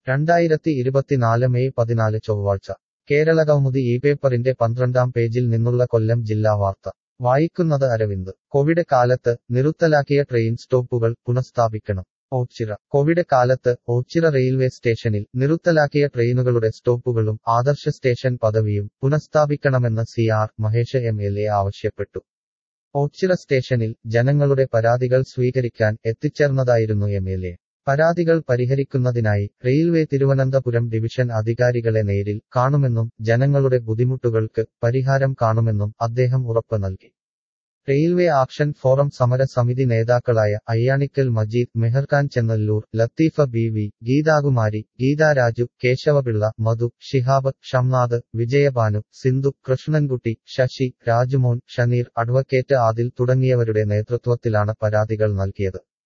രണ്ടായിരത്തി ഇരുപത്തിനാല് മെയ് പതിനാല് ചൊവ്വാഴ്ച കേരള കൗമുദി ഈ പേപ്പറിന്റെ പന്ത്രണ്ടാം പേജിൽ നിന്നുള്ള കൊല്ലം ജില്ലാ വാർത്ത വായിക്കുന്നത് അരവിന്ദ് കോവിഡ് കാലത്ത് നിറുത്തലാക്കിയ ട്രെയിൻ സ്റ്റോപ്പുകൾ പുനഃസ്ഥാപിക്കണം ഓച്ചിറ കോവിഡ് കാലത്ത് ഓച്ചിറ റെയിൽവേ സ്റ്റേഷനിൽ നിറുത്തലാക്കിയ ട്രെയിനുകളുടെ സ്റ്റോപ്പുകളും ആദർശ സ്റ്റേഷൻ പദവിയും പുനഃസ്ഥാപിക്കണമെന്ന് C R Mahesh M L A ആവശ്യപ്പെട്ടു ഓച്ചിറ സ്റ്റേഷനിൽ ജനങ്ങളുടെ പരാതികൾ സ്വീകരിക്കാൻ എത്തിച്ചേർന്നതായിരുന്നു എം എൽ എ പരാതികൾ പരിഹരിക്കുന്നതിനായി റെയിൽവേ തിരുവനന്തപുരം ഡിവിഷൻ അധികാരികളെ നേരിൽ കാണുമെന്നും ജനങ്ങളുടെ ബുദ്ധിമുട്ടുകൾക്ക് പരിഹാരം കാണുമെന്നും അദ്ദേഹം ഉറപ്പ് നൽകി റെയിൽവേ ആക്ഷൻ ഫോറം സമര സമിതി നേതാക്കളായ Ayyanikkal Majeed Meharkhan Chennallur Latheefa B V Geethakumari Geetharaju Keshavapillai Madhu Shihab Shamnath Vijayabhanu Sindhu Krishnankutty Sasi Rajumon Shaneer advocate Adil തുടങ്ങിയവരുടെ നേതൃത്വത്തിലാണ് പരാതികൾ നൽകിയത്